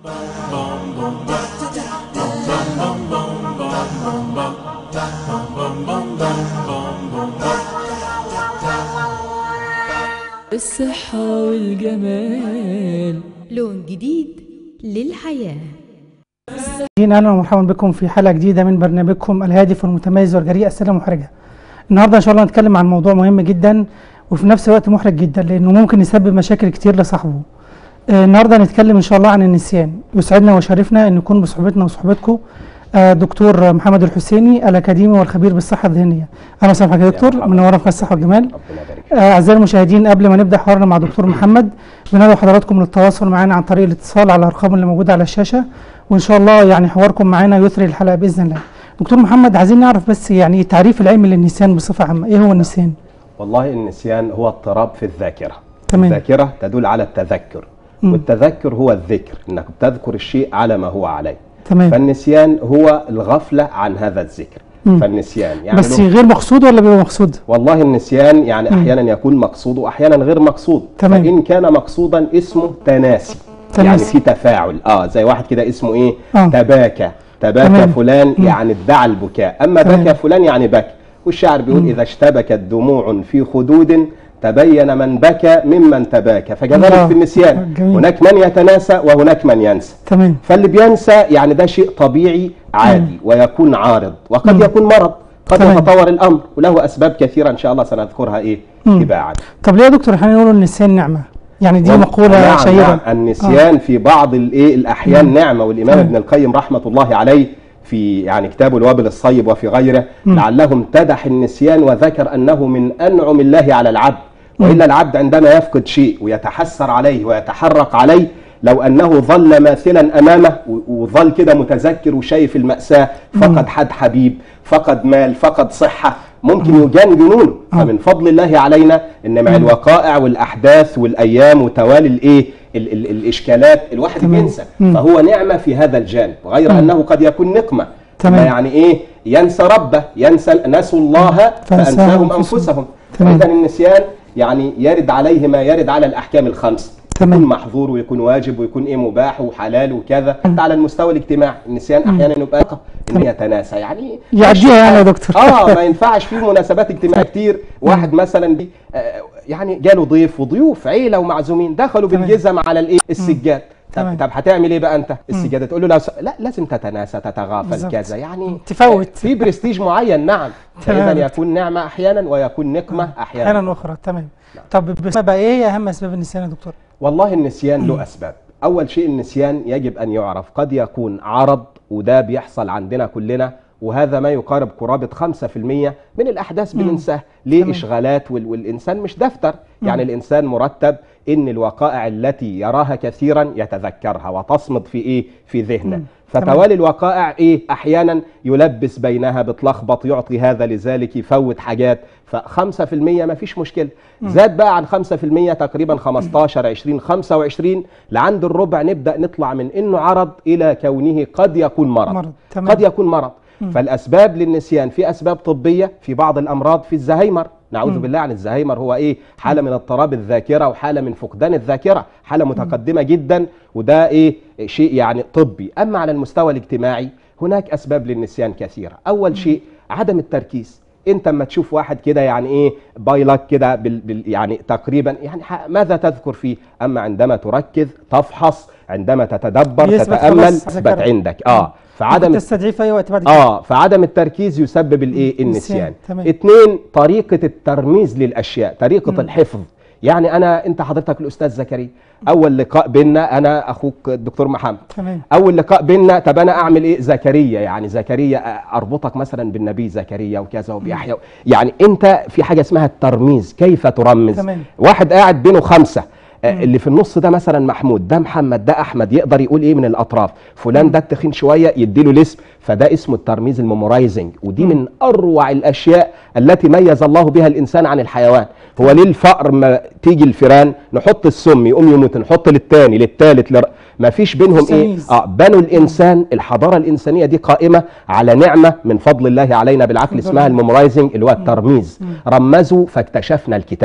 الصحة والجمال لون جديد للحياة اهلا ومرحبا بكم في حلقه جديده من برنامجكم الهادف والمتميز والجريء السلام محرجه. النهارده ان شاء الله هنتكلم عن موضوع مهم جدا وفي نفس الوقت محرج جدا لانه ممكن يسبب مشاكل كتير لصاحبه. آه، النهارده هنتكلم ان شاء الله عن النسيان. يسعدنا ويشرفنا ان نكون بصحبتنا وصحبتكم آه، دكتور محمد الحسيني الاكاديمي والخبير بالصحه الذهنيه. اهلا وسهلا بحضرتك يا دكتور مرحبا. منورنا في الصحه والجمال. ربنا يبارك فيك. آه، اعزائي المشاهدين قبل ما نبدا حوارنا مع دكتور محمد بندعو حضراتكم للتواصل معنا عن طريق الاتصال على الارقام اللي موجوده على الشاشه وان شاء الله يعني حواركم معنا يثري الحلقه باذن الله. دكتور محمد عايزين نعرف بس يعني تعريف العلم للنسيان بصفه عامه، ايه هو النسيان؟ والله النسيان هو اضطراب في الذاكرة تمام. الذاكرة تدل على التذكر مم. والتذكر هو الذكر انك تذكر الشيء على ما هو عليه تمام فالنسيان هو الغفلة عن هذا الذكر مم. فالنسيان يعني بس له- غير مقصود ولا بيبقى مقصود؟ والله النسيان يعني احيانا يكون مقصود واحيانا غير مقصود تمام. فان كان مقصودا اسمه تناسي تناسي. يعني في تفاعل اه زي واحد كده اسمه ايه آه. تباكى تباكى تمام. فلان مم. يعني ادعى البكاء اما تمام. بكى فلان يعني بكى والشاعر بيقول اذا اشتبكت دموع في خدود تبين من بكى ممن تباكى فكذلك الله. في النسيان جميل. هناك من يتناسى وهناك من ينسى تمام فاللي بينسى يعني ده شيء طبيعي عادي ويكون عارض وقد مم. يكون مرض قد تمام. يتطور الامر وله اسباب كثيره ان شاء الله سنذكرها ايه مم. تباعا طب ليه يا دكتور احنا نقول النسيان نعمه؟ يعني دي وال- مقوله نعم شهيره نعم النسيان في بعض الايه الاحيان نعمه والامام تمام. ابن القيم رحمه الله عليه في يعني كتابه الوابل الصيب وفي غيره مم. لعله امتدح النسيان وذكر انه من انعم الله على العبد والا العبد عندما يفقد شيء ويتحسر عليه ويتحرق عليه لو انه ظل ماثلا امامه و- وظل كده متذكر وشايف الماساه فقد حد حبيب فقد مال فقد صحه ممكن يجان جنونه آه. فمن فضل الله علينا ان مع الوقائع والاحداث والايام وتوالي الايه ال- ال- الاشكالات الواحد تمام. بينسى مم. فهو نعمه في هذا الجانب غير مم. انه قد يكون نقمه تمام. ما يعني ايه ينسى ربه ينسى نسوا الله فأنساهم فانساهم أنفسهم. انفسهم تمام. اذا النسيان يعني يرد عليه ما يرد على الاحكام الخمس تمام. يكون محظور ويكون واجب ويكون ايه مباح وحلال وكذا حتى على المستوى الاجتماعي النسيان احيانا يبقى ان يتناسى يعني يعديها يعني يا دكتور. اه ما ينفعش في مناسبات اجتماعيه كتير واحد مثلا دي آه، يعني جاله ضيف وضيوف عيله ومعزومين دخلوا تمام. بالجزم على الايه السجاد تمام. طب طب هتعمل ايه بقى انت السجاده تقول له لا, لا لازم تتناسى تتغافل بالظبط. كذا يعني تفوت. في برستيج معين نعم تمام. فاذا يكون نعمه احيانا ويكون نقمه احيانا احيانا اخرى تمام طب بس بقى ايه هي اهم اسباب النسيان يا دكتور؟ والله النسيان له اسباب اول شيء النسيان يجب ان يعرف قد يكون عرض وده بيحصل عندنا كلنا وهذا ما يقارب قرابة 5% من الأحداث بننساه ليه تمام. إشغالات وال- والإنسان مش دفتر يعني الإنسان مرتب إن الوقائع التي يراها كثيرا يتذكرها وتصمد في إيه في ذهنه مم. فتوالي الوقائع ايه احيانا يلبس بينها بتلخبط يعطي هذا لذلك يفوت حاجات ف5% ما فيش مشكله زاد بقى عن 5% تقريبا 15 20 25 لعند الربع نبدا نطلع من انه عرض الى كونه قد يكون مرض, مرض. تمام. قد يكون مرض فالاسباب للنسيان في اسباب طبيه في بعض الامراض في الزهايمر نعوذ بالله عن الزهايمر هو ايه حاله من اضطراب الذاكره وحاله من فقدان الذاكره حاله متقدمه جدا وده ايه شيء يعني طبي اما على المستوى الاجتماعي هناك اسباب للنسيان كثيره اول شيء عدم التركيز انت اما تشوف واحد كده يعني ايه بايلك كده بال بال يعني تقريبا يعني ح- ماذا تذكر فيه اما عندما تركز تفحص عندما تتدبر يثبت تتامل خلاص يثبت ذاكرة. عندك اه فعدم ممكن تستدعيه في اي وقت بعد كده اه فعدم التركيز يسبب الايه النسيان تمام. اتنين طريقه الترميز للاشياء طريقه الحفظ يعني انا انت حضرتك الاستاذ زكريا اول لقاء بيننا انا اخوك الدكتور محمد تمام اول لقاء بيننا طب انا اعمل ايه زكريا يعني زكريا اربطك مثلا بالنبي زكريا وكذا وبيحيى يعني انت في حاجه اسمها الترميز كيف ترمز تمام. واحد قاعد بينه خمسه آه، اللي في النص ده مثلا محمود ده محمد ده احمد يقدر يقول ايه من الاطراف فلان ده التخين شويه يديله الاسم فده اسمه الترميز الميمورايزنج ودي من اروع الاشياء التي ميز الله بها الانسان عن الحيوان هو ليه الفأر ما تيجي الفيران نحط السم يقوم يموت نحط للتاني للتالت لر... ما فيش بينهم ايه تمييز. اه بنوا الانسان الحضاره الانسانيه دي قائمه على نعمه من فضل الله علينا بالعقل الحمد اسمها لله. الميمورايزنج اللي هو الترميز رمزوا فاكتشفنا الكتابه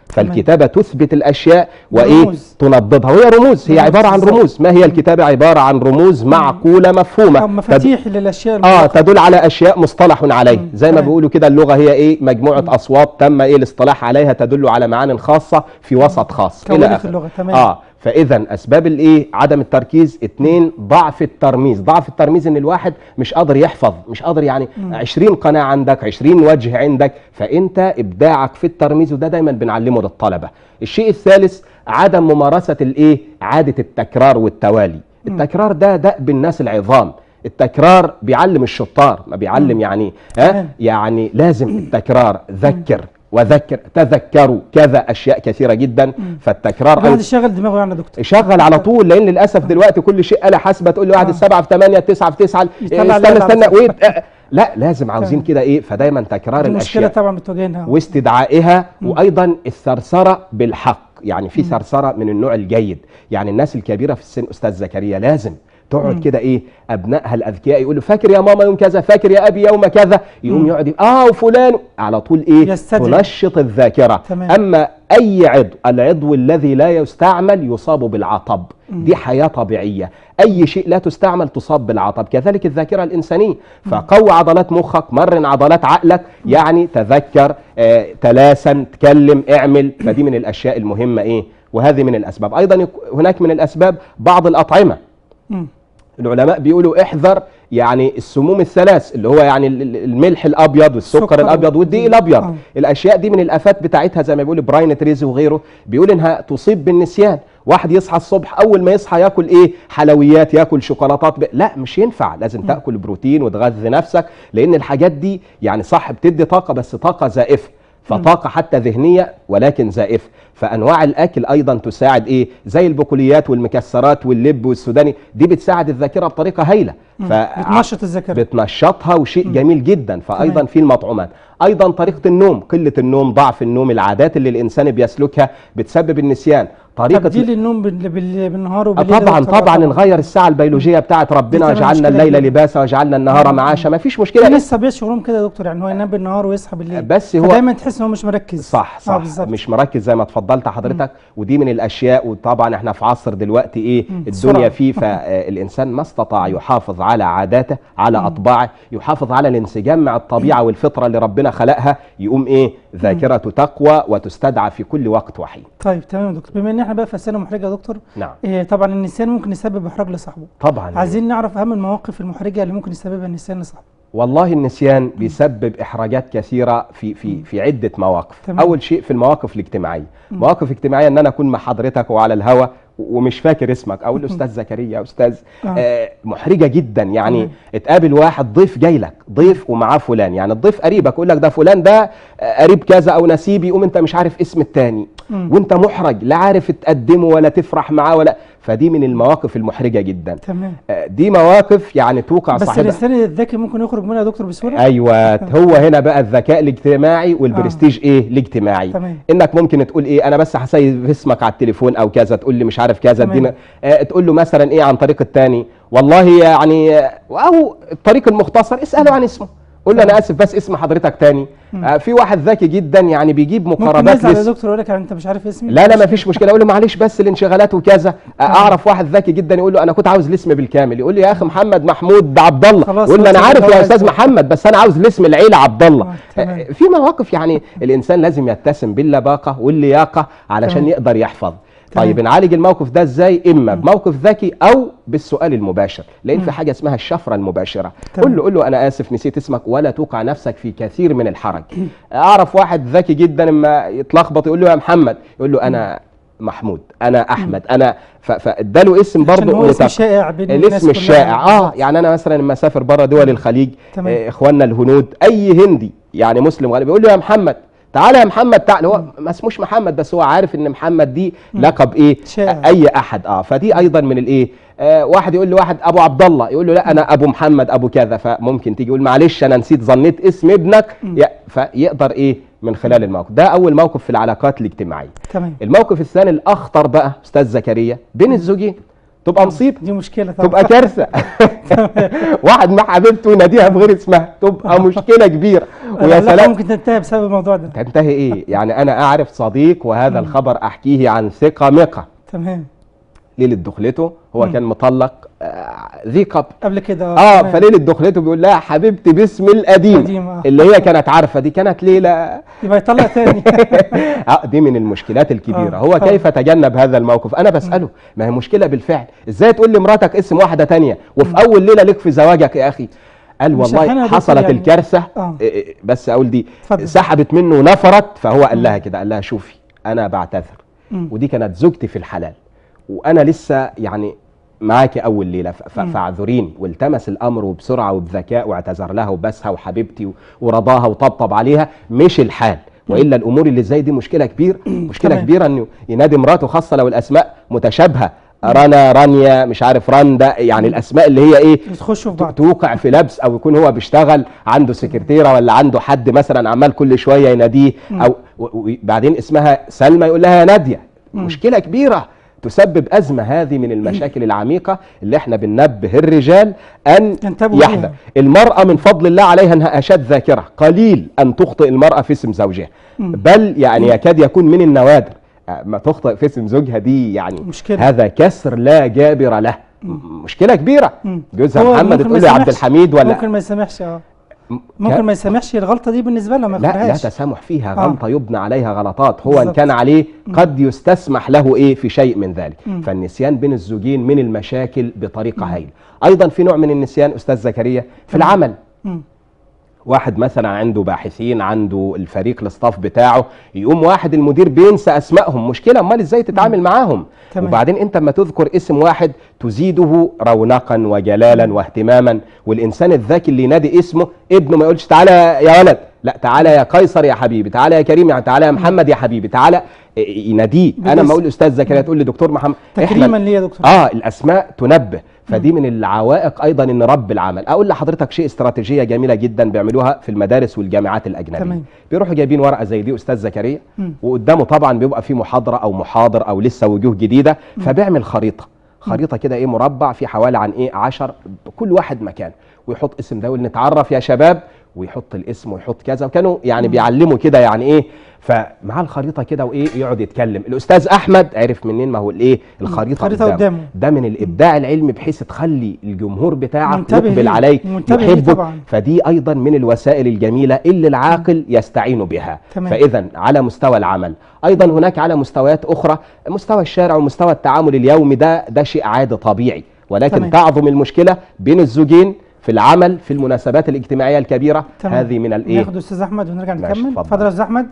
فالكتابه تثبت الاشياء وايه رموز. تنضدها وهي رموز هي رموز عباره عن بالظبط. رموز ما هي الكتابه عباره عن رموز معقوله مفهومه أو مفاتيح للاشياء اه المغلقة. تدل على اشياء مصطلح عليه مم. زي ما تمام. بيقولوا كده اللغه هي ايه مجموعه اصوات تم ايه الاصطلاح عليها تدل على معان خاصه في وسط خاص كونت آخره. اللغة، تمام. اه فاذا اسباب الايه عدم التركيز اتنين ضعف الترميز ضعف الترميز ان الواحد مش قادر يحفظ مش قادر يعني 20 قناه عندك 20 وجه عندك فانت ابداعك في الترميز وده دايما بنعلمه للطلبه الشيء الثالث عدم ممارسه الايه عاده التكرار والتوالي التكرار ده دأب الناس العظام التكرار بيعلم الشطار ما بيعلم يعني ها تمام. يعني لازم التكرار ذكر وذكر تذكروا كذا اشياء كثيره جدا فالتكرار الواحد أيضا يشغل دماغه يعني يا دكتور شغل على طول لان للاسف دلوقتي كل شيء آلة حاسبه تقول له واحد آه. السبعه في ثمانيه التسعه في تسعه يطلع استنى اللعبة على استنى طول. ويت آه، لا لازم عاوزين تمام. كده ايه فدايما تكرار دي مشكله الاشياء طبعا بتواجهنا واستدعائها وايضا الثرثره بالحق يعني في ثرثره من النوع الجيد يعني الناس الكبيره في السن استاذ زكريا لازم تقعد كده ايه ابنائها الاذكياء يقولوا فاكر يا ماما يوم كذا فاكر يا ابي يوم كذا يقوم يقعد يقول اه وفلان على طول ايه يستدعي. تنشط الذاكره تمام. اما اي عضو العضو الذي لا يستعمل يصاب بالعطب دي حياه طبيعيه اي شيء لا تستعمل تصاب بالعطب كذلك الذاكره الانسانيه فقوي عضلات مخك مرن عضلات عقلك يعني تذكر آه، تلاسن تكلم اعمل فدي من الاشياء المهمه ايه وهذه من الاسباب ايضا يك- هناك من الاسباب بعض الاطعمه مم. العلماء بيقولوا احذر يعني السموم الثلاث اللي هو يعني ال- ال- الملح الابيض والسكر السكر الابيض والدقيق والدقيق. الابيض آه. الاشياء دي من الافات بتاعتها زي ما بيقول براين تريزي وغيره بيقول انها تصيب بالنسيان واحد يصحى الصبح اول ما يصحى ياكل ايه حلويات ياكل شوكولاتات ب... لا مش ينفع لازم تاكل بروتين وتغذي نفسك لان الحاجات دي يعني صح بتدي طاقه بس طاقه زائفه فطاقة حتى ذهنية ولكن زائفة فأنواع الأكل أيضا تساعد إيه زي البقوليات والمكسرات واللب والسوداني دي بتساعد الذاكرة بطريقة هايلة ف... بتنشط الذاكره بتنشطها وشيء جميل جدا فايضا تمام. في المطعومات ايضا طريقه النوم قله النوم ضعف النوم العادات اللي الانسان بيسلكها بتسبب النسيان طريقه تبديل النوم بال... بال... بالنهار آه وبالليل طبعا يا دكتور. طبعا نغير الساعه البيولوجيه بتاعت ربنا دي طبعاً وجعلنا مشكلة الليل كبيرة. لباسا وجعلنا النهار معاشا ما فيش في مشكله ناس طبيعه شغلهم كده يا دكتور يعني هو ينام بالنهار ويصحى بالليل بس هو- دايما تحس ان هو مش مركز صح آه صح بالظبط. مش مركز زي ما اتفضلت حضرتك ودي من الاشياء وطبعا احنا في عصر دلوقتي ايه الدنيا سرعة. فيه فالانسان ما استطاع يحافظ على عاداته على اطباعه يحافظ على الانسجام مع الطبيعه والفطره اللي ربنا خلقها يقوم ايه ذاكرته تقوى وتستدعى في كل وقت وحين طيب تمام يا دكتور بما ان احنا بقى في اسئله محرجه يا دكتور نعم إيه طبعا النسيان ممكن يسبب احراج لصاحبه طبعا عايزين نعرف اهم المواقف المحرجه اللي ممكن يسببها النسيان لصاحبه والله النسيان بيسبب احراجات كثيره في في في عده مواقف تمام. اول شيء في المواقف الاجتماعيه مواقف اجتماعيه ان انا اكون مع حضرتك وعلى الهوا ومش فاكر اسمك او الاستاذ زكريا استاذ آه. آه محرجه جدا يعني تمام. اتقابل واحد ضيف جاي لك ضيف ومعاه فلان يعني الضيف قريبك يقول لك ده فلان ده آه، قريب كذا او نسيبي يقوم انت مش عارف اسم التاني مم. وانت محرج لا عارف تقدمه ولا تفرح معاه ولا فدي من المواقف المحرجه جدا تمام آه، دي مواقف يعني توقع بس صاحبها الانسان الذكي ممكن يخرج منها يا دكتور بسهوله ايوه هو هنا بقى الذكاء الاجتماعي والبرستيج ايه الاجتماعي تمام. انك ممكن تقول ايه انا بس هسيب اسمك على التليفون او كذا تقول لي مش عارف كذا تمام. ادينا آه تقول له مثلا ايه عن طريق التاني والله يعني آه، او الطريق المختصر اساله عن اسمه قول له انا اسف بس اسم حضرتك تاني آه في واحد ذكي جدا يعني بيجيب ممكن مقاربات يزعل يا لسه دكتور يقول لك يعني انت مش عارف اسمي لا لا ما فيش مشكله اقول له معلش بس الانشغالات وكذا آه، اعرف واحد ذكي جدا يقول له انا كنت عاوز الاسم بالكامل يقول لي يا اخي محمد محمود عبد الله خلاص يقول له انا خلاص عارف يبقى يا هو استاذ عايز- محمد بس انا عاوز الاسم العيله عبد الله آه، تمام. آه، في مواقف يعني الانسان لازم يتسم باللباقه واللياقه علشان تمام. يقدر يحفظ تمام. طيب نعالج الموقف ده ازاي اما بموقف ذكي او بالسؤال المباشر لان في حاجه اسمها الشفره المباشره تمام. قول له قول له انا اسف نسيت اسمك ولا توقع نفسك في كثير من الحرج اعرف واحد ذكي جدا اما يتلخبط يقول له يا محمد يقول له انا محمود انا احمد انا ف- فاداله اسم عشان برضه هو اسم متق- شائع بين الناس الاسم كلها. الشائع اه بالظبط. يعني انا مثلا لما اسافر بره دول الخليج تمام. آه اخواننا الهنود اي هندي يعني مسلم غالبا بيقول له يا محمد تعالى يا محمد تعالى هو ما اسموش محمد بس هو عارف ان محمد دي لقب ايه شائع. اي احد اه فدي ايضا من الايه آه واحد يقول لواحد ابو عبد الله يقول له لا انا ابو محمد ابو كذا فممكن تيجي يقول معلش انا نسيت ظنيت اسم ابنك يا- فيقدر ايه من خلال الموقف ده اول موقف في العلاقات الاجتماعيه تمام الموقف الثاني الاخطر بقى استاذ زكريا بين الزوجين تبقى مصيبه دي مشكله طبعا تبقى كارثه واحد مع حبيبته يناديها بغير اسمها تبقى مشكله كبيره ويا العلاقة سلام ممكن تنتهي بسبب الموضوع ده تنتهي ايه يعني انا اعرف صديق وهذا الخبر احكيه عن ثقه مقه تمام ليله دخلته هو مم. كان مطلق آه، ذي قبل قبل كده اه تمام. فليله دخلته بيقول لها حبيبتي باسم القديم قديم، آه. اللي هي كانت عارفه دي كانت ليله يبقى يطلق تاني اه دي من المشكلات الكبيره آه، هو طبعا. كيف تجنب هذا الموقف انا بساله ما هي مشكله بالفعل ازاي تقول لمراتك اسم واحده تانية وفي اول ليله لك في زواجك يا اخي قال مش أحيانا يا والله دكتور حصلت يعني- الكارثه آه. إيه إيه، بس اقول دي اتفضل. سحبت منه ونفرت فهو قال لها كده قال لها شوفي انا بعتذر مم. ودي كانت زوجتي في الحلال وانا لسه يعني معاكي اول ليله ف- ف- مم. فاعذريني والتمس الامر وبسرعه وبذكاء واعتذر لها وبسها وحبيبتي و- ورضاها وطبطب عليها مش الحال والا الامور اللي زي دي مشكله كبيره مشكله تمام. كبيره انه ينادي مراته خاصه لو الاسماء متشابهه رنا رانيا مش عارف رندا يعني الاسماء اللي هي ايه يخشوا في ت- بعض توقع في لبس او يكون هو بيشتغل عنده سكرتيره ولا عنده حد مثلا عمال كل شويه يناديه او و- وبعدين اسمها سلمى يقول لها يا ناديه مشكله كبيره تسبب ازمه هذه من المشاكل العميقه اللي احنا بننبه الرجال ان ينتبهوا يحذر ليها. المراه من فضل الله عليها انها اشد ذاكره قليل ان تخطئ المراه في اسم زوجها بل يعني يكاد يكون من النوادر آه، ما تخطئ في اسم زوجها دي يعني مشكلة. هذا كسر لا جابر له م- مشكله كبيره مم. جوزها هو محمد ممكن تقول ما له يا عبد يسامحش. الحميد ولا ممكن ما يسامحش اه م- ممكن ك- ما يسامحش الغلطه دي بالنسبه له ما لا لا ياخدهاش تسامح فيها آه. غلطة يبنى عليها غلطات هو إن بالظبط. كان عليه قد يستسمح له إيه في شيء من ذلك مم. فالنسيان بين الزوجين من المشاكل بطريقة هائلة أيضا في نوع من النسيان أستاذ زكريا في العمل مم. واحد مثلا عنده باحثين عنده الفريق الاستاف بتاعه يقوم واحد المدير بينسى اسمائهم مشكله امال ازاي تتعامل معاهم تمام. وبعدين انت اما تذكر اسم واحد تزيده رونقا وجلالا واهتماما والانسان الذكي اللي ينادي اسمه ابنه ما يقولش تعالى يا ولد لا تعالى يا قيصر يا حبيبي تعالى يا كريم يعني تعالى يا محمد يا حبيبي تعالى إيه، يناديه انا بالاسم. ما اقول استاذ زكريا تقول لي دكتور محمد إحنا- تكريما ليه يا دكتور اه الاسماء تنبه فدي من العوائق ايضا ان رب العمل اقول لحضرتك شيء استراتيجيه جميله جدا بيعملوها في المدارس والجامعات الاجنبيه تمام. بيروحوا جايبين ورقه زي دي استاذ زكريا مم. وقدامه طبعا بيبقى في محاضره او محاضر او لسه وجوه جديده فبيعمل خريطه خريطه كده ايه مربع في حوالي عن ايه 10 كل واحد مكان ويحط اسم ده ويقول نتعرف يا شباب ويحط الاسم ويحط كذا وكانوا يعني بيعلموا كده يعني ايه فمع الخريطه كده وايه يقعد يتكلم الاستاذ احمد عرف منين ما هو الايه الخريطه الخريطة قدامه. ده من الابداع العلمي بحيث تخلي الجمهور بتاعك منتبه يقبل ليه. عليك منتبه ليه يحبك طبعاً. فدي ايضا من الوسائل الجميله اللي العاقل يستعين بها تمام. فاذا على مستوى العمل ايضا هناك على مستويات اخرى مستوى الشارع ومستوى التعامل اليومي ده ده شيء عادي طبيعي ولكن تمام. تعظم المشكله بين الزوجين في العمل في المناسبات الاجتماعيه الكبيره تمام. هذه من الايه ناخد استاذ احمد ونرجع ماشي، نكمل اتفضل. اتفضل يا استاذ احمد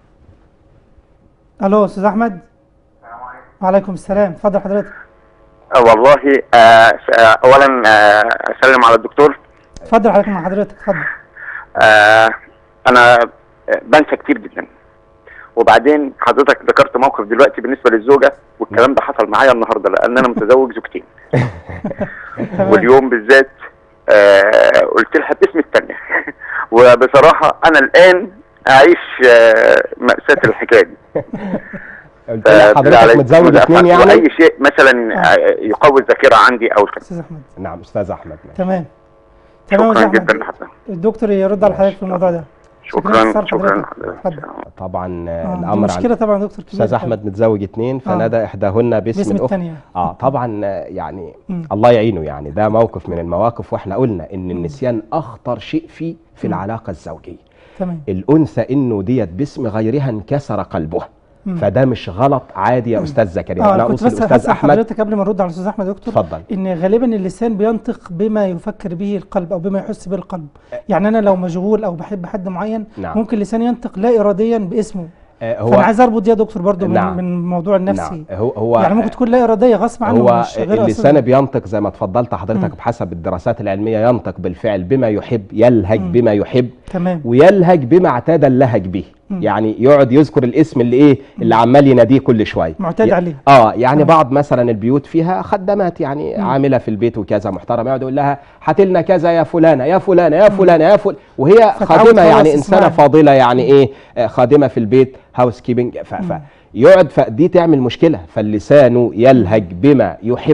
الو استاذ احمد وعليكم السلام اتفضل حضرتك والله آه س- آه، اولا آه اسلم على الدكتور اتفضل حضرتك مع حضرتك اتفضل آه انا بنسى كتير جدا وبعدين حضرتك ذكرت موقف دلوقتي بالنسبه للزوجه والكلام ده حصل معايا النهارده لان انا متزوج زوجتين تمام. واليوم بالذات آه قلت لها باسم الثانيه وبصراحه انا الان اعيش آه ماساه الحكايه دي قلت لي حضرتك عليك متزوج اثنين يعني اي شيء مثلا آه، يقوي الذاكره عندي او الكلام استاذ احمد نعم استاذ احمد ماشي. تمام تمام يا شكرا استاذ جدا احمد لحضرتك الدكتور يرد على حضرتك في الموضوع ده شكرا اتصال شكرا حضرتك. اتفضل. طبعا آه، آه، دي الامر مشكله عن طبعا يا دكتور كبير استاذ احمد متزوج اثنين فنادى احداهن باسم باسم الاخرى الثانيه اه طبعا آه، يعني مم. الله يعينه يعني ده موقف من المواقف واحنا قلنا ان النسيان اخطر شيء فيه في العلاقه الزوجيه تمام الانثى انه ديت باسم غيرها انكسر قلبها مم. فده مش غلط عادي يا استاذ زكريا اه انا انا كنت اوصي بس الاستاذ هسال احمد حضرتك قبل ما نرد على الاستاذ احمد يا دكتور اتفضل ان غالبا اللسان بينطق بما يفكر به القلب او بما يحس به القلب يعني انا لو مشغول او بحب حد معين نعم. ممكن لساني ينطق لا اراديا باسمه آه، فانا هو عايز اربط دي يا دكتور برضو من, نعم. من الموضوع النفسي نعم هو هو يعني ممكن تكون لا اراديه غصب عنه هو مش غير اللسان قصدي. بينطق زي ما اتفضلت حضرتك مم. بحسب الدراسات العلميه ينطق بالفعل بما يحب يلهج مم. بما يحب تمام ويلهج بما اعتاد اللهج به مم. يعني يقعد يذكر الاسم اللي ايه اللي عمال يناديه كل شويه معتاد ي- عليه. اه يعني تمام. بعض مثلا البيوت فيها خدامات يعني مم. عامله في البيت وكذا محترمه يقعد يقول لها هات لنا كذا يا فلانه يا فلانه يا فلانه يا فل وهي فتعود خادمه خلاص يعني انسانه تسمعها. فاضله يعني ايه آه، خادمه في البيت هاوس كيبنج ف... ف... يقعد فدي تعمل مشكله فاللسان يلهج بما يحب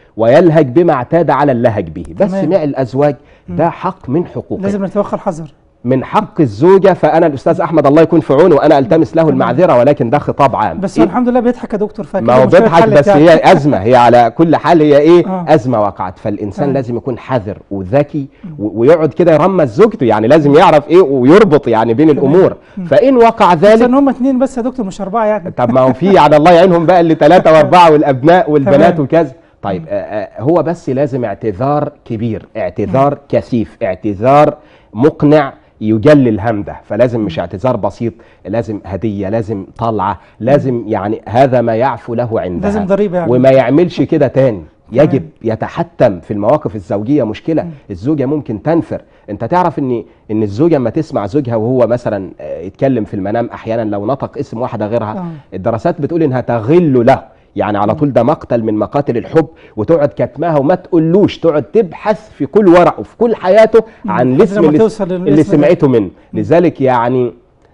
ويلهج بما اعتاد على اللهج به بس تمام. سماع الازواج ده حق من حقوقه لازم نتوخى الحذر من حق الزوجه فانا الاستاذ احمد الله يكون في عونه وانا التمس له المعذره ولكن ده خطاب عام بس إيه؟ هو الحمد لله بيضحك يا دكتور فاكر ما هو المشكلة بيضحك اتحلت بس يعني. هي ازمه هي على كل حال هي ايه آه. ازمه وقعت فالانسان تمام. لازم يكون حذر وذكي و- ويقعد كده يرمز زوجته يعني لازم يعرف ايه ويربط يعني بين الامور فان وقع بس ذلك ان هم اتنين بس يا دكتور مش اربعه يعني طب ما هو في على الله يعينهم بقى اللي ثلاثه واربعه والابناء والبنات تمام. وكذا طيب آه آه هو بس لازم اعتذار كبير اعتذار كثيف اعتذار مقنع يجلي الهم ده فلازم مش اعتذار بسيط لازم هديه لازم طلعه لازم يعني هذا ما يعفو له عندها لازم ضريبة يعني. وما يعملش كده تاني يجب يتحتم في المواقف الزوجيه مشكله الزوجه ممكن تنفر انت تعرف ان ان الزوجه اما تسمع زوجها وهو مثلا آه، يتكلم في المنام احيانا لو نطق اسم واحده غيرها آه. الدراسات بتقول انها تغل له يعني على طول ده مقتل من مقاتل الحب وتقعد كتمها وما تقولوش تقعد تبحث في كل ورقه وفي كل حياته عن لحد الاسم لما اللي, توصل للاسم اللي ده. سمعته منه لذلك يعني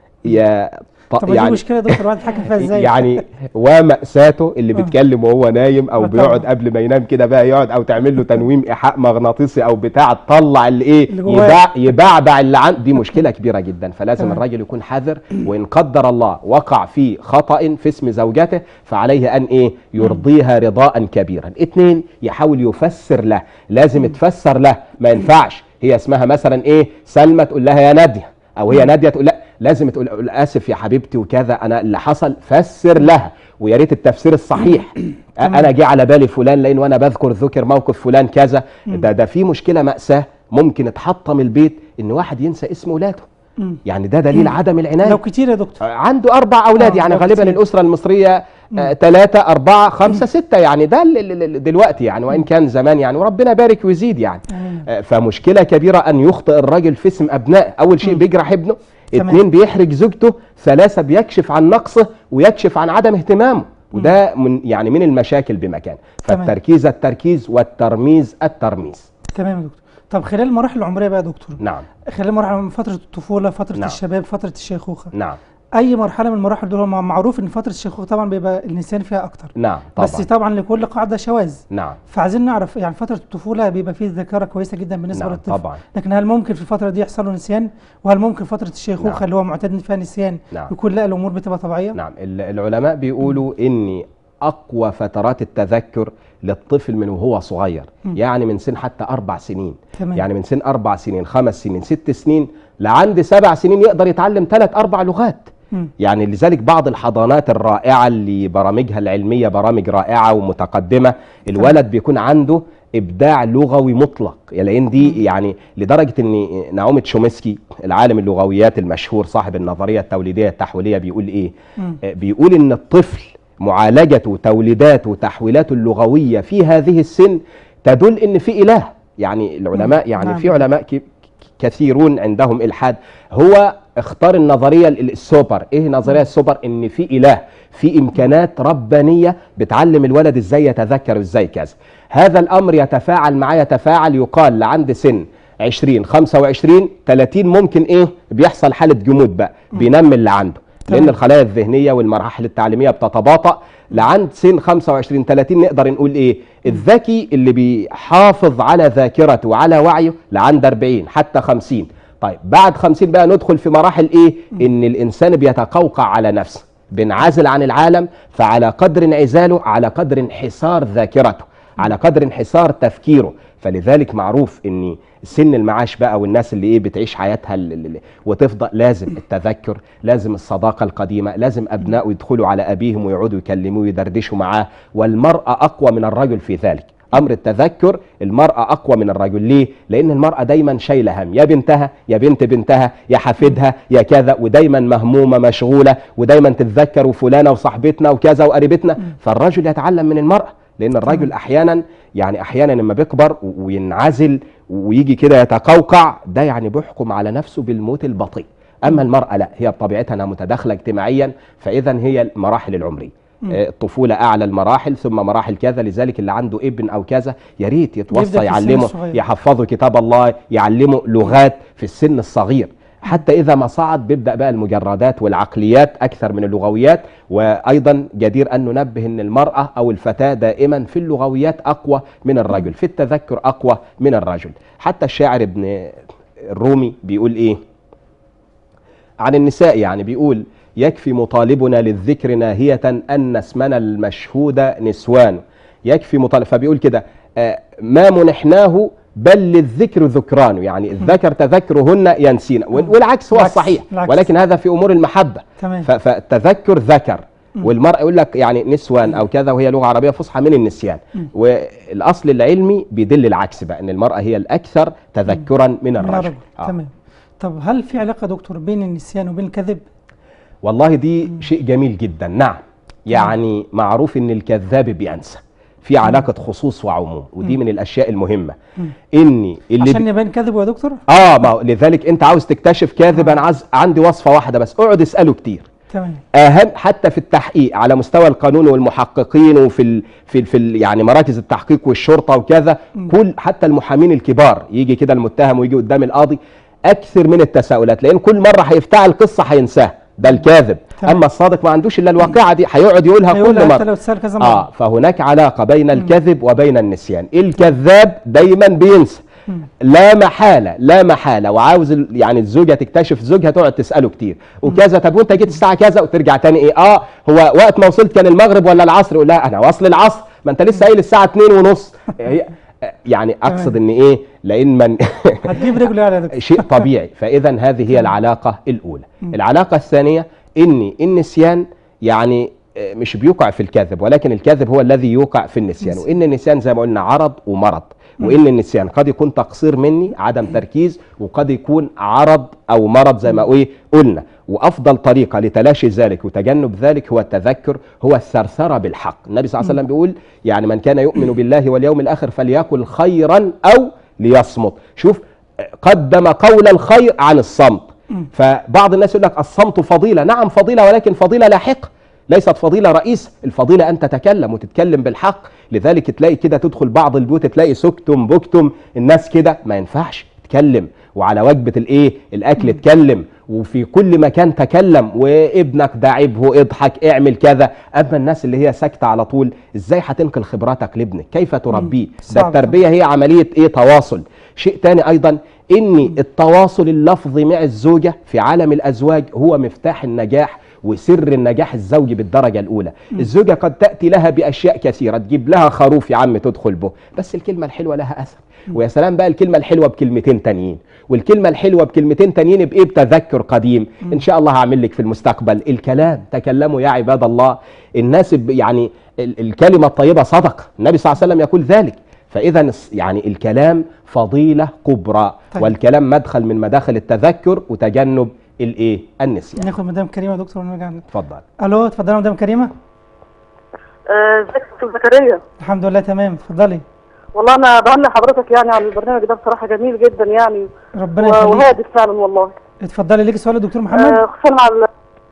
يا ط- طب دي مشكله يا دكتور الواحد يتحكم فيها ازاي يعني ومأساته اللي آه. بيتكلم وهو نايم آه او طبعا. بيقعد قبل ما ينام كده بقى يقعد او تعمل له تنويم ايحاء مغناطيسي او بتاع تطلع اللي ايه اللي جواه. يبع يبعبع اللي عند دي مشكله كبيره جدا فلازم تمام. الراجل يكون حذر وان قدر الله وقع في خطأ في اسم زوجته فعليه ان ايه يرضيها رضاء كبيرا اتنين يحاول يفسر له لازم تفسر له ما ينفعش هي اسمها مثلا ايه سلمى تقول لها يا ناديه او هي ناديه تقول لا لازم تقول أقول اسف يا حبيبتي وكذا انا اللي حصل فسر لها ويا ريت التفسير الصحيح أ- انا جه على بالي فلان لان وانا بذكر ذكر موقف فلان كذا ده ده في مشكله ماساه ممكن اتحطم البيت ان واحد ينسى اسم ولاده مم. يعني ده دليل عدم العنايه لو كتير يا دكتور عنده أربع أولاد آه، يعني لو غالبا كتير. الأسرة المصرية ثلاثة أربعة خمسة ستة يعني ده ال- ال- ال- دلوقتي يعني وإن كان زمان يعني وربنا بارك ويزيد يعني آمين. آه، فمشكلة كبيرة أن يخطئ الراجل في اسم أبنائه أول شيء بيجرح ابنه تمام. اثنين بيحرج زوجته ثلاثة بيكشف عن نقصه ويكشف عن عدم اهتمامه وده من يعني من المشاكل بمكان تمام. فالتركيز التركيز والترميز الترميز تمام يا دكتور طب خلال المراحل العمريه بقى يا دكتور نعم خلال مراحل فتره الطفوله فتره نعم. الشباب فتره الشيخوخه نعم اي مرحله من المراحل دول مع- معروف ان فتره الشيخوخه طبعا بيبقى النسيان فيها اكتر نعم طبعا بس طبعا لكل قاعده شواذ نعم فعايزين نعرف يعني فتره الطفوله بيبقى فيه ذاكره كويسه جدا بالنسبه نعم للطفل طبعا لكن هل ممكن في الفتره دي يحصل له نسيان وهل ممكن فتره الشيخوخه نعم. اللي هو معتاد إن فيها نسيان نعم. يكون لا الامور بتبقى طبيعيه نعم ال- العلماء بيقولوا ان اقوى فترات التذكر للطفل من وهو صغير مم. يعني من سن حتى اربع سنين تمام. يعني من سن اربع سنين خمس سنين ست سنين لعند سبع سنين يقدر يتعلم ثلاث اربع لغات مم. يعني لذلك بعض الحضانات الرائعه اللي برامجها العلميه برامج رائعه ومتقدمه الولد بيكون عنده ابداع لغوي مطلق لان دي يعني لدرجه ان نعومه شومسكي العالم اللغويات المشهور صاحب النظريه التوليديه التحويليه بيقول ايه مم. آه، بيقول ان الطفل معالجته توليداته وتحويلاته اللغويه في هذه السن تدل ان في اله يعني العلماء مم. يعني نعم. في علماء ك- كثيرون عندهم الحاد هو اختار النظريه ال- السوبر ايه نظريه السوبر ان في اله في امكانات ربانيه بتعلم الولد ازاي يتذكر ازاي كذا هذا الامر يتفاعل معاه يتفاعل يقال لعند سن 20 25 30 ممكن ايه بيحصل حاله جمود بقى بينمي اللي عنده لان تمام. الخلايا الذهنيه والمراحل التعليميه بتتباطأ لعند سن 25 30 نقدر نقول ايه الذكي اللي بيحافظ على ذاكرته وعلى وعيه لعند 40 حتى 50 طيب بعد 50 بقى ندخل في مراحل ايه ان الانسان بيتقوقع على نفسه بينعزل عن العالم فعلى قدر انعزاله على قدر انحسار ذاكرته على قدر انحسار تفكيره فلذلك معروف ان سن المعاش بقى والناس اللي ايه بتعيش حياتها ال- ال- ال- وتفضل لازم التذكر لازم الصداقه القديمه لازم ابنائه يدخلوا على ابيهم ويقعدوا يكلموه ويدردشوا معاه والمراه اقوى من الرجل في ذلك امر التذكر المراه اقوى من الرجل ليه لان المراه دايما شايله هم يا بنتها يا بنت بنتها يا حفيدها يا كذا ودايما مهمومه مشغوله ودايما تتذكر وفلانه وصاحبتنا وكذا وقريبتنا فالرجل يتعلم من المراه لان الرجل احيانا يعني احيانا لما بيكبر و- وينعزل ويجي كده يتقوقع ده يعني بيحكم على نفسه بالموت البطيء اما المراه لا هي بطبيعتها انها متداخله اجتماعيا فاذا هي المراحل العمريه آه، الطفوله اعلى المراحل ثم مراحل كذا لذلك اللي عنده ابن او كذا يا ريت يبدأ في يتوصى السن يعلمه الصغير. يحفظه كتاب الله يعلمه لغات في السن الصغير حتى اذا ما صعد بيبدا بقى المجردات والعقليات اكثر من اللغويات وايضا جدير ان ننبه ان المراه او الفتاه دائما في اللغويات اقوى من الرجل في التذكر اقوى من الرجل حتى الشاعر ابن الرومي بيقول ايه عن النساء يعني بيقول يكفي مطالبنا للذكر ناهية أن اسمنا المشهود نسوان يكفي مطالب فبيقول كده آه، ما منحناه بل للذكر ذكران يعني الذكر تذكرهن ينسين وال- والعكس هو العكس، الصحيح العكس. ولكن هذا في أمور المحبة تمام. ف- فالتذكر ذكر والمرأة يقول لك يعني نسوان أو كذا وهي لغة عربية فصحى من النسيان والأصل العلمي بيدل العكس بقى أن المرأة هي الأكثر تذكرا من من الرجل الرجل آه. تمام طب هل في علاقه يا دكتور بين النسيان وبين الكذب والله دي شيء جميل جدا نعم يعني معروف ان الكذاب بينسى في علاقة خصوص وعموم ودي من الاشياء المهمة ان اللي عشان بي... يبان كذب يا دكتور اه ما هو لذلك انت عاوز تكتشف كاذب انا عايز عندي وصفة واحدة بس اقعد اسأله كتير تمام اهم حتى في التحقيق على مستوى القانون والمحققين وفي ال في ال في ال يعني مراكز التحقيق والشرطه وكذا كل حتى المحامين الكبار يجي كده المتهم ويجي قدام القاضي اكثر من التساؤلات لان كل مره هيفتعل قصه هينساها ده الكاذب تمام. اما الصادق ما عندوش الا الواقعه دي هيقعد يقولها هيقول كل حتى مره لو اتسال كذا مره اه فهناك علاقه بين الكذب وبين النسيان الكذاب دايما بينسى لا محاله لا محاله وعاوز ال- يعني الزوجه تكتشف زوجها تقعد تساله كتير وكذا طب وانت جيت الساعه كذا وترجع تاني ايه اه هو وقت ما وصلت كان المغرب ولا العصر يقول لا انا واصل العصر ما انت لسه قايل الساعه 2 ونص هي يعني اقصد ان ايه لان من هتجيب رجله يعني يا دكتور شيء طبيعي فاذا هذه هي العلاقه الاولى العلاقه الثانيه ان النسيان يعني آه، مش بيوقع في الكذب ولكن الكذب هو الذي يوقع في النسيان وان النسيان زي ما قلنا عرض ومرض وان النسيان قد يكون تقصير مني عدم تركيز وقد يكون عرض او مرض زي ما ايه قلنا وافضل طريقه لتلاشي ذلك وتجنب ذلك هو التذكر هو الثرثره بالحق النبي صلى الله عليه وسلم بيقول يعني من كان يؤمن بالله واليوم الاخر فليقل خيرا او ليصمت شوف قدم قول الخير عن الصمت فبعض الناس يقول لك الصمت فضيله نعم فضيله ولكن فضيله لاحقه ليست فضيله رئيس الفضيله ان تتكلم وتتكلم بالحق لذلك تلاقي كده تدخل بعض البيوت تلاقي سكتم بكتم الناس كده ما ينفعش تكلم وعلى وجبه الايه الاكل اتكلم وفي كل مكان تكلم وابنك داعبه اضحك اعمل كذا اما الناس اللي هي ساكته على طول ازاي هتنقل خبراتك لابنك كيف تربيه ده صعب. التربيه هي عمليه ايه تواصل شيء تاني ايضا ان التواصل اللفظي مع الزوجه في عالم الازواج هو مفتاح النجاح وسر النجاح الزوجي بالدرجه الاولى الزوجه قد تاتي لها باشياء كثيره تجيب لها خروف يا عم تدخل به بس الكلمه الحلوه لها اثر ويا سلام بقى الكلمه الحلوه بكلمتين تانيين والكلمه الحلوه بكلمتين تانيين بايه بتذكر قديم ان شاء الله هعمل لك في المستقبل الكلام تكلموا يا عباد الله الناس ب- يعني ال- الكلمه الطيبه صدقه النبي صلى الله عليه وسلم يقول ذلك فاذا الس- يعني الكلام فضيله كبرى طيب. والكلام مدخل من مداخل التذكر وتجنب الايه النسيان ناخد مدام كريمه يا دكتور ونرجع اتفضل الو اتفضلي يا مدام كريمه آه، ازيك يا استاذ زكريا الحمد لله تمام اتفضلي والله انا بهني حضرتك يعني على البرنامج ده بصراحه جميل جدا يعني ربنا و- يخليك وهادف فعلا والله اتفضلي ليكي سؤال يا دكتور محمد آه، خصوصا مع ال-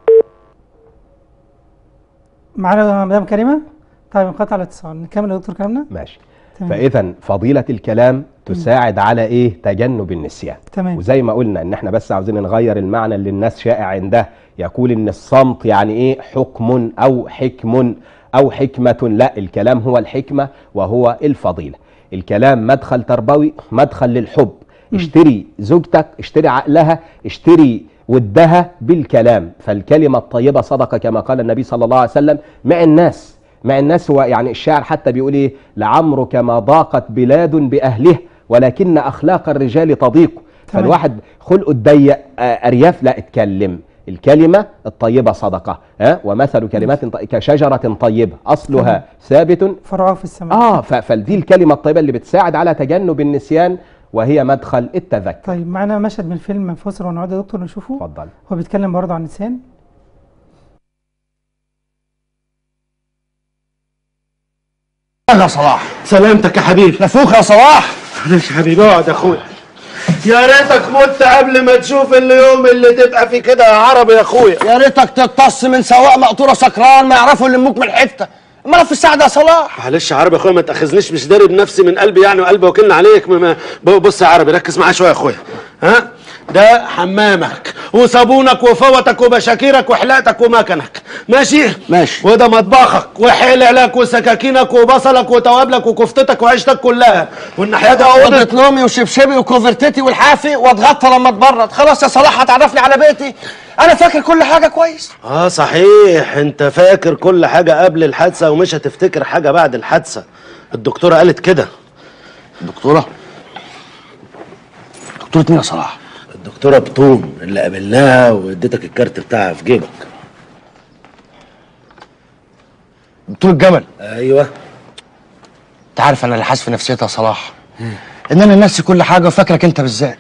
معانا مدام كريمه طيب انقطع الاتصال نكمل يا دكتور كلامنا ماشي تمام. فاذا فضيله الكلام تساعد على ايه تجنب النسيان تمام. وزي ما قلنا ان احنا بس عاوزين نغير المعنى اللي الناس شائع عندها يقول ان الصمت يعني ايه حكم او حكم او حكمه لا الكلام هو الحكمه وهو الفضيله الكلام مدخل تربوي مدخل للحب اشتري زوجتك اشتري عقلها اشتري ودها بالكلام فالكلمه الطيبه صدقه كما قال النبي صلى الله عليه وسلم مع الناس مع الناس هو يعني الشاعر حتى بيقول ايه لعمرك ما ضاقت بلاد باهله ولكن اخلاق الرجال تضيق فالواحد خلقه الضيق آه، ارياف لا اتكلم الكلمه الطيبه صدقه ها ومثل كلمات ط- كشجره طيبه اصلها ثابت فرعه في السماء اه ف- فدي الكلمه الطيبه اللي بتساعد على تجنب النسيان وهي مدخل التذكر طيب معانا مشهد من فيلم منفصل ونعود يا دكتور نشوفه اتفضل هو بيتكلم برضه عن النسيان يا صلاح سلامتك يا حبيبي نفوخ يا صلاح معلش يا حبيبي اقعد يا اخويا يا ريتك مت قبل ما تشوف اليوم اللي تبقى فيه كده يا عربي يا اخويا يا ريتك تقتص من سواق مقطوره سكران ما يعرفوا اللي امك من حته امال في الساعه ده يا صلاح معلش يا عربي يا اخويا ما تاخذنيش مش داري بنفسي من قلبي يعني وقلبي وكلنا عليك ما ما- بص يا عربي ركز معايا شويه يا اخويا ها ده حمامك وصابونك وفوتك وبشاكيرك وحلاقتك ومكنك ماشي ماشي. وده مطبخك وحللك وسكاكينك وبصلك وتوابلك وكفتتك وعيشتك كلها والناحيه دي اوضه اوضه نومي وشبشبي وكوفرتتي والحافي واتغطى لما اتبرد خلاص يا صلاح هتعرفني على بيتي انا فاكر كل حاجه كويس اه صحيح انت فاكر كل حاجه قبل الحادثه ومش هتفتكر حاجه بعد الحادثه الدكتوره قالت كده دكتوره دكتوره مين يا صلاح الدكتوره بتوم اللي قابلناها واديتك الكارت بتاعها في جيبك دكتور الجمل ايوه انت عارف انا اللي حاسس في نفسيتي يا صلاح ان انا ناسي كل حاجه وفاكرك انت بالذات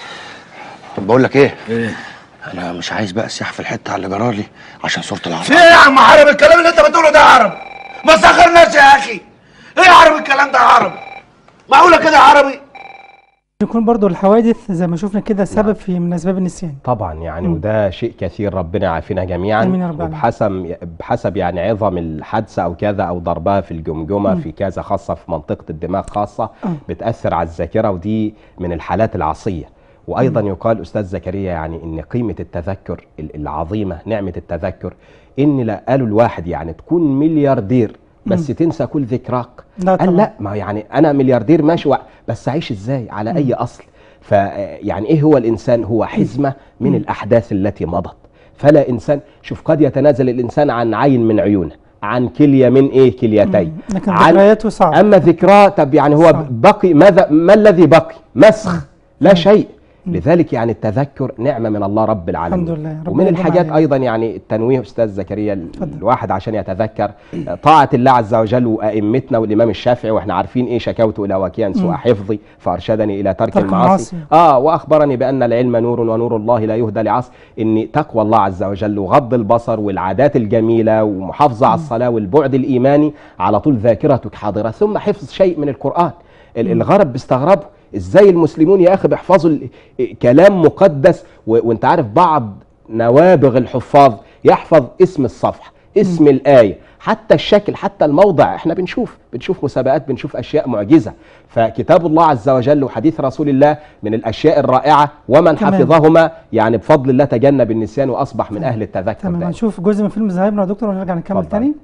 طب بقول لك ايه ايه انا مش عايز بقى سياح في الحته على اللي جرالي عشان صوره العرب في ايه يا عم عربي الكلام اللي انت بتقوله ده عربي ما تسخرناش يا اخي ايه يا عربي الكلام ده عربي معقوله كده يا عربي يكون برضو الحوادث زي ما شفنا كده سبب في من اسباب النسيان طبعا يعني مم. وده شيء كثير ربنا يعافينا جميعا آمين يا رب العالمين. وبحسب بحسب يعني عظم الحادثه او كذا او ضربها في الجمجمه مم. في كذا خاصه في منطقه الدماغ خاصه آه. بتاثر على الذاكره ودي من الحالات العصيه وايضا يقال استاذ زكريا يعني ان قيمه التذكر ال- العظيمه نعمه التذكر ان لا قالوا الواحد يعني تكون ملياردير بس تنسى كل ذكراك لا قال طبعا. لا ما يعني انا ملياردير ماشي وع- بس اعيش ازاي على اي اصل فيعني ايه هو الانسان هو حزمه من الاحداث التي مضت فلا انسان شوف قد يتنازل الانسان عن عين من عيونه عن كليه من ايه كليتين لكن عن ذكرياته صعب اما ذكراه طب يعني هو صعب. بقي ماذا ما الذي بقي مسخ لا شيء لذلك يعني التذكر نعمه من الله رب العالمين الحمد لله، ربنا ومن يديم الحاجات علينا. ايضا يعني التنويه استاذ زكريا ال- اتفضل. الواحد عشان يتذكر طاعه الله عز وجل وائمتنا والامام الشافعي واحنا عارفين ايه شكوت الى وكيع سوء مم. حفظي فارشدني الى ترك ترك المعاصي المعاصي. اه واخبرني بان العلم نور ونور الله لا يهدى لعصر ان تقوى الله عز وجل وغض البصر والعادات الجميله ومحافظه على الصلاه والبعد الايماني على طول ذاكرتك حاضره ثم حفظ شيء من القران ال- الغرب بيستغربوا ازاي المسلمون يا اخي بيحفظوا ال- كلام مقدس و- وانت عارف بعض نوابغ الحفاظ يحفظ اسم الصفحه اسم الايه حتى الشكل حتى الموضع احنا بنشوف بنشوف مسابقات بنشوف اشياء معجزه فكتاب الله عز وجل وحديث رسول الله من الاشياء الرائعه ومن تمام. حفظهما يعني بفضل الله تجنب النسيان واصبح من اهل التذكر تمام دائما. هنشوف جزء من فيلم زهايمر يا دكتور ونرجع نكمل اتفضل. تاني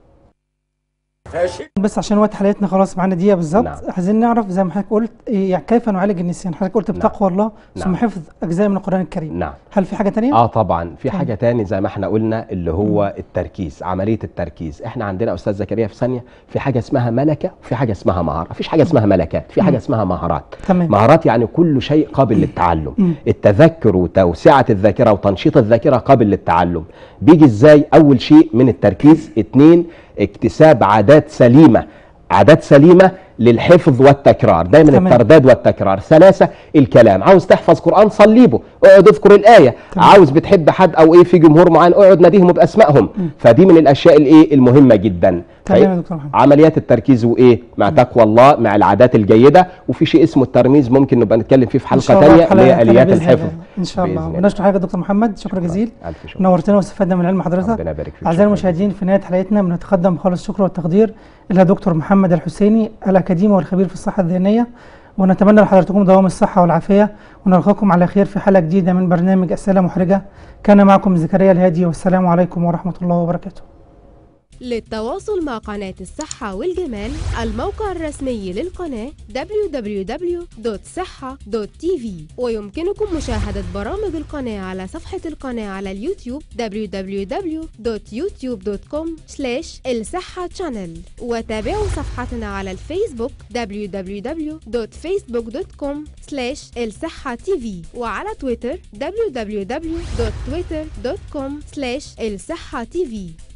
بس عشان وقت حلقتنا خلاص معانا دقيقه بالظبط نعم. عايزين نعرف زي ما حضرتك قلت إيه يعني كيف نعالج النسيان حضرتك قلت نعم. بتقوى الله ثم نعم. حفظ اجزاء من القران الكريم نعم هل في حاجه تانية اه طبعا في تمام. حاجه تاني زي ما احنا قلنا اللي هو التركيز عمليه التركيز احنا عندنا استاذ زكريا في ثانيه في حاجه اسمها ملكه وفي حاجه اسمها مهاره مفيش حاجه اسمها ملكات في حاجه اسمها مهارات تمام مهارات يعني كل شيء قابل للتعلم مم. التذكر وتوسعه الذاكره وتنشيط الذاكره قابل للتعلم بيجي ازاي اول شيء من التركيز اتنين اكتساب عادات سليمه عادات سليمه للحفظ والتكرار دايما تمام. الترداد والتكرار ثلاثه الكلام عاوز تحفظ قران صليبه اقعد اذكر الايه تمام. عاوز بتحب حد او ايه في جمهور معين اقعد ناديهم باسمائهم فدي من الاشياء الايه المهمه جدا تمام يا فإيه؟ دكتور محمد عمليات التركيز وايه مع تقوى الله مع العادات الجيده وفي شيء اسمه الترميز ممكن نبقى نتكلم فيه في إن شاء حلقه الله ثانيه اللي الحلقة هي اليات بإذن الحفظ الله. ان شاء الله بإذن الله. ونشكر حضرتك يا دكتور محمد شكرا جزيلا الف شكر نورتنا واستفدنا من علم حضرتك ربنا يبارك فيك أعزائي شكراً المشاهدين في نهاية حلقتنا بنتقدم بخالص الشكر والتقدير إلى دكتور محمد الحسيني الأكاديمي والخبير في الصحة الذهنية ونتمنى لحضراتكم دوام الصحة والعافية ونلقاكم على خير في حلقة جديدة من برنامج أسئلة محرجة كان معكم زكريا الهادي والسلام عليكم ورحمة الله وبركاته للتواصل مع قناة الصحة والجمال الموقع الرسمي للقناة www.صحة.tv ويمكنكم مشاهدة برامج القناة على صفحة القناة على اليوتيوب www.youtube.com الصحة channel وتابعوا صفحتنا على الفيسبوك www.facebook.com الصحة tv وعلى تويتر www.twitter.com الصحة tv